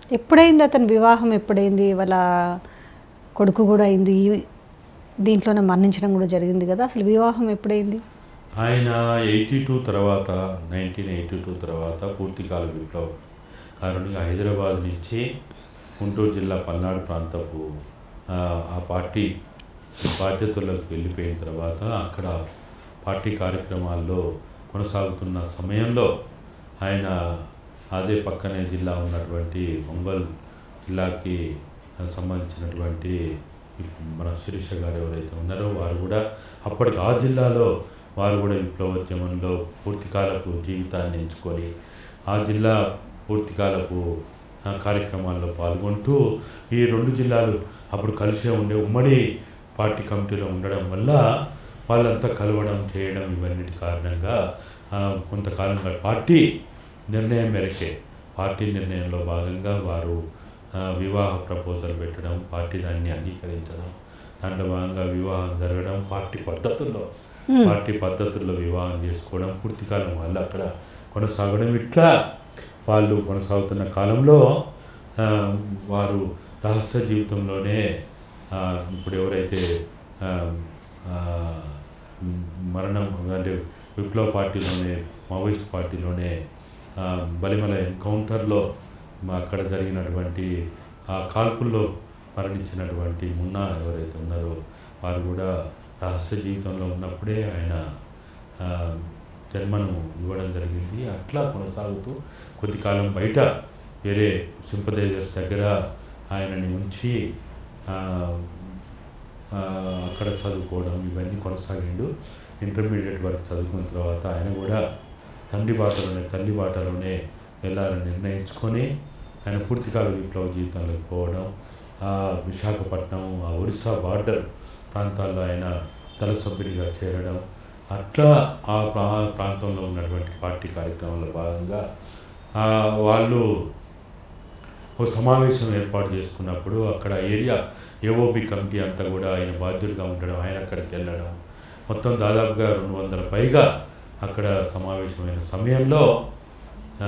ఎప్పుడైంది అతని వివాహం ఎప్పుడైంది వాళ్ళ కొడుకు కూడా అయింది ఈ దీంట్లోనే మరణించడం కూడా జరిగింది కదా అసలు వివాహం ఎప్పుడైంది ఆయన ఎయిటీ టూ తర్వాత నైన్టీన్ ఎయిటీ టూ తర్వాత పూర్తికాల విప్లవం కారణంగా హైదరాబాద్ నుంచి గుంటూరు జిల్లా పల్నాడు ప్రాంతపు ఆ, ఆ పార్టీ బాధ్యతల్లోకి వెళ్ళిపోయిన తర్వాత అక్కడ పార్టీ కార్యక్రమాల్లో కొనసాగుతున్న సమయంలో ఆయన అదే పక్కనే జిల్లా ఉన్నటువంటి ఒంగోలు జిల్లాకి సంబంధించినటువంటి మన శిరీష గారు ఎవరైతే ఉన్నారో వారు కూడా అప్పటికి ఆ జిల్లాలో వారు కూడా విప్లవోద్యమంలో పూర్తికాలపు జీవితాన్ని ఎంచుకొని ఆ జిల్లా పూర్తికాలపు ఆ, కార్యక్రమాల్లో పాల్గొంటూ ఈ రెండు జిల్లాలు అప్పుడు కలిసే ఉండే ఉమ్మడి పార్టీ కమిటీలో ఉండడం వల్ల వాళ్ళంతా కలవడం చేయడం ఇవన్నిటి కారణంగా ఆ, కొంతకాలంగా పార్టీ నిర్ణయం మేరకే పార్టీ నిర్ణయంలో భాగంగా వారు ఆ, వివాహ ప్రపోజల్ పెట్టడం పార్టీ దాన్ని అంగీకరించడం దాంట్లో భాగంగా వివాహం జరగడం పార్టీ పద్ధతుల్లో పార్టీ పద్ధతుల్లో వివాహం చేసుకోవడం పూర్తికాలం వాళ్ళు అక్కడ కొనసాగడం ఇట్లా వాళ్ళు కొనసాగుతున్న కాలంలో ఆ, వారు రహస్య జీవితంలోనే ఆ, ఇప్పుడు ఎవరైతే ఆ, ఆ, మరణం అంటే విప్లవ పార్టీలోనే మావోయిస్ట్ పార్టీలోనే ఆ, బలిమల ఎన్కౌంటర్లో మా అక్కడ జరిగినటువంటి ఆ కాల్పుల్లో మరణించినటువంటి మున్నా ఎవరైతే ఉన్నారో వారు కూడా రహస్య జీవితంలో ఉన్నప్పుడే ఆయన ఆ, జన్మను ఇవ్వడం జరిగింది అట్లా కొనసాగుతూ కొద్ది కాలం బయట వేరే సింపదైజర్స్ దగ్గర ఆయనని ఉంచి ఆ, ఆ, అక్కడ చదువుకోవడం ఇవన్నీ కొనసాగిండు ఇంటర్మీడియట్ వరకు చదువుకున్న తర్వాత ఆయన కూడా తండ్రి బాటలోనే తల్లి బాటలోనే వెళ్ళాలని నిర్ణయించుకొని ఆయన పూర్తికాల విప్లవ జీవితంలోకి పోవడం ఆ విశాఖపట్నం ఆ ఒరిస్సా బార్డర్ ప్రాంతాల్లో ఆయన దళ సభ్యుడిగా చేరడం అట్లా ఆ ప్రా ప్రాంతంలో ఉన్నటువంటి పార్టీ కార్యక్రమంలో భాగంగా ఆ, వాళ్ళు ఒక సమావేశం ఏర్పాటు చేసుకున్నప్పుడు అక్కడ ఏరియా ఏఓబి కమిటీ అంతా కూడా ఆయన బాధ్యుడిగా ఉండడం ఆయన అక్కడికి వెళ్ళడం మొత్తం దాదాపుగా రెండు వందల పైగా అక్కడ సమావేశమైన సమయంలో ఆ,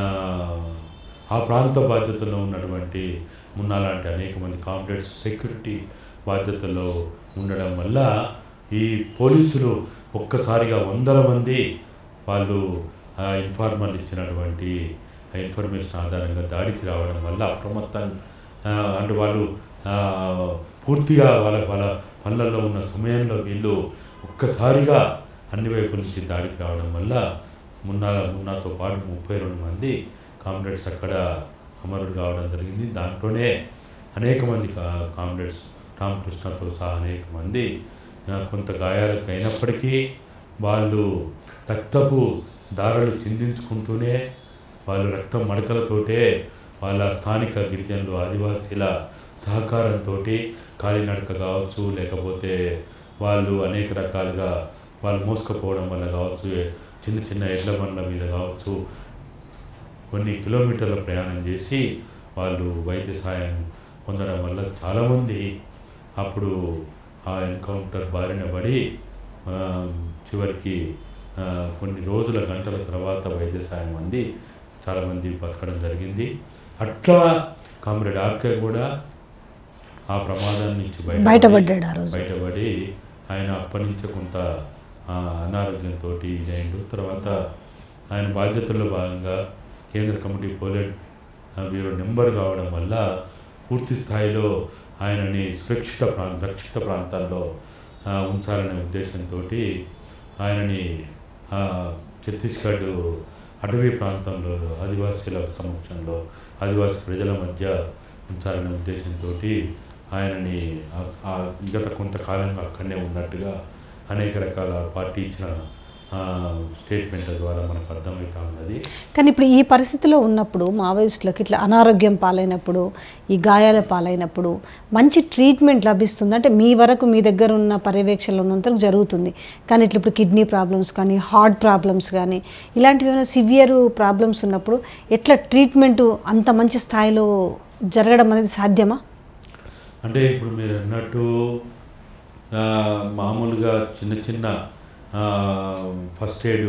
ఆ ప్రాంత బాధ్యతల్లో ఉన్నటువంటి మున్నా లాంటి అనేక మంది కామ్రేడ్స్ సెక్యూరిటీ బాధ్యతల్లో ఉండడం వల్ల ఈ పోలీసులు ఒక్కసారిగా వందల మంది వాళ్ళు ఆ ఇన్ఫార్మర్లు ఇచ్చినటువంటి ఆ ఇన్ఫర్మేషన్ ఆధారంగా దాడికి రావడం వల్ల అప్రమత్తం ఆ, అంటే వాళ్ళు ఆ, పూర్తిగా వాళ్ళ వాళ్ళ పనులలో ఉన్న సమయంలో వీళ్ళు ఒక్కసారిగా అన్ని వైపుల నుంచి దాడికి రావడం వల్ల మున్నా మున్నాతో పాటు ముప్పై రెండు మంది కామ్రేడ్స్ అక్కడ అమరుడు కావడం జరిగింది దాంట్లోనే అనేక మంది కా- కామ్రేడ్స్ రామకృష్ణతో సహా అనేక మంది ఆ, కొంత గాయాలకు అయినప్పటికీ వాళ్ళు రక్తపు దారాలు చిందించుకుంటూనే వాళ్ళు రక్తం మడకలతోటే వాళ్ళ స్థానిక గిరిజనులు ఆదివాసీల సహకారంతో కాలినడక కావచ్చు లేకపోతే వాళ్ళు అనేక రకాలుగా వాళ్ళు మోసుకుపోవడం వల్ల కావచ్చు చిన్న చిన్న ఎడ్ల బండ్ల మీద కావచ్చు కొన్ని కిలోమీటర్ల ప్రయాణం చేసి వాళ్ళు వైద్య సాయం పొందడం వల్ల చాలామంది అప్పుడు ఆ ఎన్కౌంటర్ బారిన పడి ఆ, చివరికి ఆ, కొన్ని రోజుల గంటల తర్వాత వైద్య సాయం అంది చాలామంది బతకడం జరిగింది అట్లా కామ్రేడ్ ఆర్కే కూడా ఆ ప్రమాదం నుంచి బయటపడ్డాడు ఆ రోజు. బయటపడి ఆయన అప్పటి నుంచి కొంత ఆ, అనారోగ్యంతో ఇదైండు తర్వాత ఆయన బాధ్యతల్లో భాగంగా కేంద్ర కమిటీ పోలెట్ బ్యూరో నెంబర్ కావడం వల్ల పూర్తి స్థాయిలో ఆయనని సురక్షిత ప్రాంత రక్షిత ప్రాంతాల్లో ఆ, ఉంచాలనే ఉద్దేశంతో ఆయనని ఆ, ఛత్తీస్గఢ్ అటవీ ప్రాంతంలో ఆదివాసీల సమక్షంలో ఆదివాసీ ప్రజల మధ్య ఉంచాలనే ఉద్దేశంతో ఆయనని ఆ- ఆ గత కొంతకాలంగా అక్కడనే ఉన్నట్టుగా అనేక రకాల పార్టీ ఇచ్చిన ఆ, స్టేట్మెంట్ల ద్వారా మనకు అర్థమవుతా ఉన్నది కానీ ఇప్పుడు ఈ పరిస్థితిలో ఉన్నప్పుడు మావోయిస్టులకు ఇట్లా అనారోగ్యం పాలైనప్పుడు ఈ గాయాల పాలైనప్పుడు మంచి ట్రీట్మెంట్ లభిస్తుంది అంటే మీ వరకు మీ దగ్గర ఉన్న పర్యవేక్షణలో ఉన్నంత జరుగుతుంది కానీ ఇట్లా ఇప్పుడు కిడ్నీ ప్రాబ్లమ్స్ కానీ హార్ట్ ప్రాబ్లమ్స్ కానీ ఇలాంటివి ఏమైనా సివియర్ ప్రాబ్లమ్స్ ఉన్నప్పుడు ఎట్లా ట్రీట్మెంట్ అంత మంచి స్థాయిలో జరగడం అనేది సాధ్యమా అంటే ఇప్పుడు మీరు అన్నట్టు ఆ, మామూలుగా చిన్న చిన్న ఆ, ఫస్ట్ ఎయిడ్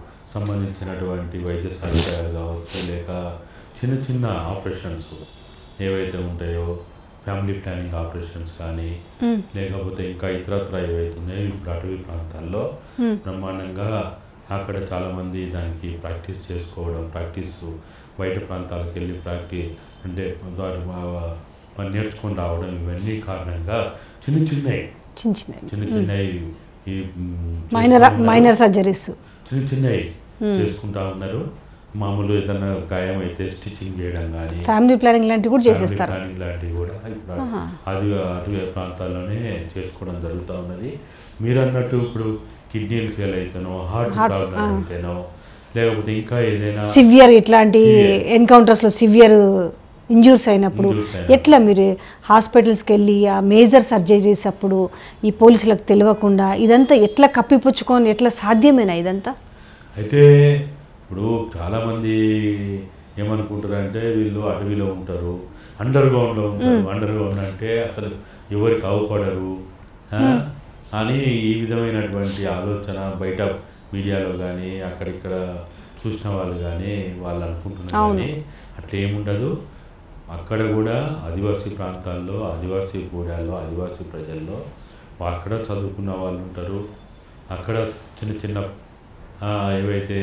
సంబంధించినటువంటి వైద్య సదుపాయాలు కావచ్చు లేక చిన్న చిన్న ఆపరేషన్స్ ఏవైతే ఉంటాయో ఫ్యామిలీ ప్లానింగ్ ఆపరేషన్స్ కానీ లేకపోతే ఇంకా ఇతరత్ర ఏవైతే ఉన్నాయో ఇప్పుడు అటవీ ప్రాంతాల్లో బ్రహ్మాండంగా అక్కడ చాలామంది దానికి ప్రాక్టీస్ చేసుకోవడం ప్రాక్టీస్ బయట ప్రాంతాలకు వెళ్ళి ప్రాక్టీస్ అంటే వారు వా- వారు నేర్చుకొని రావడం ఇవన్నీ కారణంగా చిన్న చిన్నవి చిన్న చిన్న చిన్న చిన్నవి ఈ మ్, మైనర్ చేస్తూ ఉన్నారు. మైనర్ సర్జరీస్ చిన్న చిన్నవి చేసుకుంటా ఉన్నారు మామూలు ఏదైనా గాయం అయితే స్టిచ్చింగ్ చేయడం కానీ ఫ్యామిలీ ప్లానింగ్ లాంటివి కూడా చేసేస్తారు ప్లానింగ్ లాంటివి కూడా ఇప్పుడు అది అటవీ ప్రాంతాల్లోనే చేసుకోవడం జరుగుతూ ఉన్నది మీరు అన్నట్టు ఇప్పుడు కిడ్నీలు ఫెయిల్ అయితేనో హార్ట్ Heart, ప్రాబ్లం ఆ. అయితేనో లేకపోతే ఇంకా ఏదైనా సివియర్ ఇట్లాంటి Severe. ఎన్కౌంటర్స్లో సివియర్ ఇంజూర్స్ అయినప్పుడు Injuries అయినప్పుడు. ఎట్లా మీరు హాస్పిటల్స్కి వెళ్ళి ఆ మేజర్ సర్జరీస్ అప్పుడు ఈ పోలీసులకు తెలియకుండా ఇదంతా ఎట్లా కప్పిపుచ్చుకొని ఎట్లా సాధ్యమేనా ఇదంతా అయితే ఇప్పుడు చాలామంది ఏమనుకుంటారు అంటే వీళ్ళు అడవిలో ఉంటారు అండర్ గ్రౌండ్లో ఉంటారు అండర్ గ్రౌండ్ అంటే అసలు ఎవరికి అవపడరు ఆ? అని ఈ విధమైనటువంటి ఆలోచన బయట మీడియాలో కానీ అక్కడిక్కడ చూసిన వాళ్ళు కానీ వాళ్ళు అనుకుంటున్నారు అవును. కానీ అట్లా ఏముండదు అక్కడ కూడా ఆదివాసీ ప్రాంతాల్లో ఆదివాసీ గూడాల్లో ఆదివాసీ ప్రజల్లో అక్కడ చదువుకున్న వాళ్ళు ఉంటారు అక్కడ చిన్న చిన్న ఆ, ఏవైతే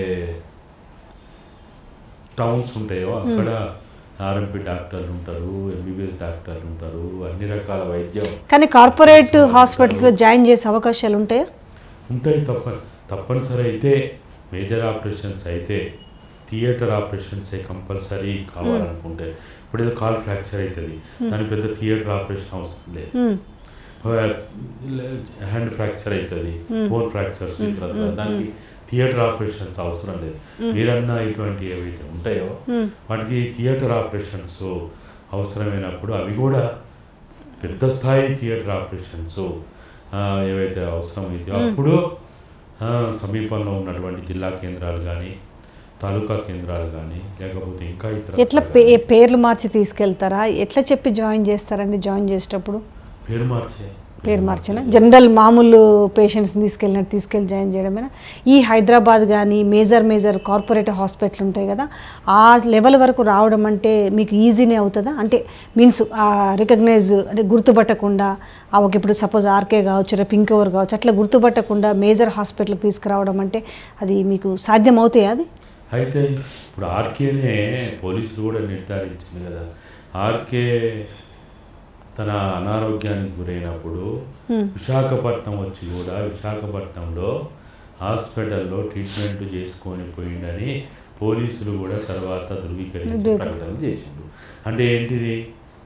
టౌన్స్ ఉంటాయో అక్కడ ఆర్ఎంపీ డాక్టర్లు ఉంటారు ఎంబీబీఎస్ డాక్టర్లు ఉంటారు అన్ని రకాల వైద్యం కానీ కార్పొరేట్ హాస్పిటల్స్లో జాయిన్ చేసే అవకాశాలు ఉంటాయా ఉంటాయి తప్ప తప్పనిసరి అయితే మేజర్ ఆపరేషన్స్ అయితే థియేటర్ ఆపరేషన్సే కంపల్సరీ కావాలనుకుంటే ఇప్పుడు ఏదో కాల్ ఫ్రాక్చర్ అవుతుంది దానికి పెద్ద థియేటర్ ఆపరేషన్ అవసరం లేదు మ్మ్. హ్యాండ్ ఫ్రాక్చర్ అవుతుంది బోన్ ఫ్రాక్చర్స్ దానికి థియేటర్ ఆపరేషన్స్ అవసరం లేదు మీరన్నా ఇటువంటి ఏవైతే ఉంటాయో వాటికి థియేటర్ ఆపరేషన్స్ అవసరమైనప్పుడు అవి కూడా పెద్ద స్థాయి థియేటర్ ఆపరేషన్స్ ఏవైతే అవసరమైతే అప్పుడు ఆ, సమీపంలో ఉన్నటువంటి జిల్లా కేంద్రాలు కానీ తాలూకా కేంద్రాలు కానీ లేకపోతే ఇంకా ఇతర ఎట్లా పే పేర్లు మార్చి తీసుకెళ్తారా ఎట్లా చెప్పి జాయిన్ చేస్తారండి జాయిన్ చేసేటప్పుడు పేరు మార్చే పేరు మార్చిన జనరల్ మామూలు పేషెంట్స్ని తీసుకెళ్ళినట్టు తీసుకెళ్ళి జాయిన్ చేయడమేనా ఈ హైదరాబాద్ కానీ మేజర్ మేజర్ కార్పొరేట్ హాస్పిటల్ ఉంటాయి కదా ఆ లెవెల్ వరకు రావడం అంటే మీకు ఈజీనే అవుతుందా అంటే మీన్స్ రికగ్నైజ్ అంటే గుర్తుపట్టకుండా ఆ ఒక ఇప్పుడు సపోజ్ ఆర్కే కావచ్చు రేపు ఇంకెవరు కావచ్చు అట్లా గుర్తుపట్టకుండా మేజర్ హాస్పిటల్కి తీసుకురావడం అంటే అది మీకు సాధ్యం అవుతాయా అవి అయితే ఇప్పుడు ఆర్కేనే పోలీసులు కూడా నిర్ధారించింది కదా ఆర్కే తన అనారోగ్యానికి గురైనప్పుడు విశాఖపట్నం వచ్చి కూడా విశాఖపట్నంలో హాస్పిటల్లో ట్రీట్మెంట్ చేసుకొని పోయిండని పోలీసులు కూడా తర్వాత ధృవీకరించి ధృవీకరణ. ప్రకటన చేసిండు అంటే ఏంటిది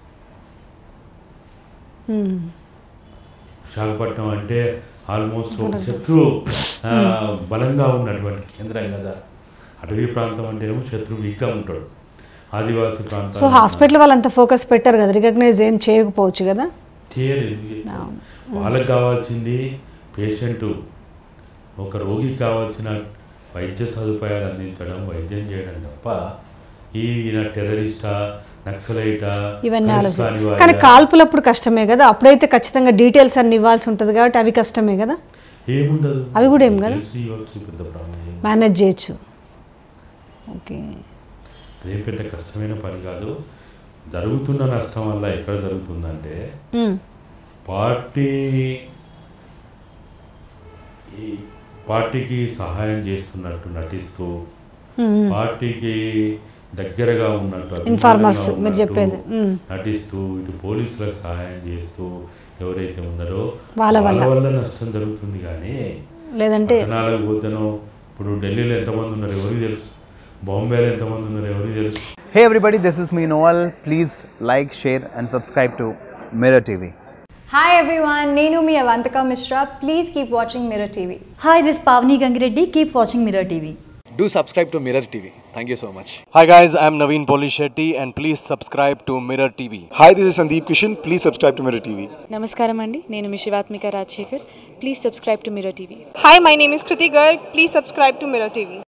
మ్మ్. విశాఖపట్నం అంటే ఆల్మోస్ట్ ఒక శత్రు ఆ, బలంగా ఉన్నటువంటి కేంద్రం కదా అటవీ ప్రాంతం అంటే ఏమో శత్రువు వీక్గా ఉంటాడు ఆదివాసీ ప్రాంతం సో హాస్పిటల్ వాళ్ళు అంత ఫోకస్ పెట్టారు కదా రికగ్నైజ్ ఏం చేయకపోవచ్చు కదా చేయరు ఎందుకు చేస్తారు? వాళ్ళకి కావాల్సింది పేషెంట్ ఒక రోగికి కావాల్సిన వైద్య సదుపాయాలు అందించడం వైద్యం చేయడం తప్ప ఈయన టెర్రరిస్టా నక్సలైటా ఇవన్నీ ఆలోచన ఖలిస్తానీ కానీ వాడా? కాల్పులప్పుడు కష్టమే కదా అప్పుడైతే ఖచ్చితంగా డీటెయిల్స్ అన్ని ఇవ్వాల్సి ఉంటుంది కాబట్టి అవి కష్టమే కదా ఏముండదు అవి కూడా ఏం కదా? తెలిసి ఇవ్వచ్చు పెద్ద ప్రాబ్లం మేనేజ్ చేయొచ్చు ఓకే అదేం పెద్ద కష్టమైన పని కాదు జరుగుతున్న నష్టం వల్ల ఎక్కడ జరుగుతుందంటే మ్మ్. పార్టీ ఈ పార్టీకి సహాయం చేస్తున్నట్టు నటిస్తూ మ్మ్. పార్టీకి దగ్గరగా ఉన్నట్టు Informers, అభిమానంగా మీరు ఉన్నట్టు చెప్పేది. మ్మ్. నటిస్తూ ఇటు పోలీసులకు సహాయం చేస్తూ ఎవరైతే ఉన్నారో వాళ్ళ వల్ల. వల్ల నష్టం జరుగుతుంది కానీ లేదంటే పట్టణాలకు పోతేనో ఇప్పుడు ఢిల్లీలో ఎంతమంది ఉన్నారు ఎవరికి తెలుసు బాంబేలో ఎంతమంది ఉన్నారు ఎవరికి తెలుసు Hey everybody, this is me Noel. Please like, share, and subscribe to Mirror TV. Hi everyone, Nenu mi Avantika Mishra. Please keep watching Mirror TV. Hi, this is Pavni Gangireddy. Keep watching Mirror TV. Do subscribe to Mirror TV. Thank you so much. Hi guys, I'm Naveen Polishetty and please subscribe to Mirror TV. Hi, this is Sandeep Kishan. Please subscribe to Mirror TV. నమస్కారం అండి నేను మీ Shivathmika Rajasekhar please subscribe to mirror TV Hi, my name is Kriti Garg. Please subscribe to Mirror TV.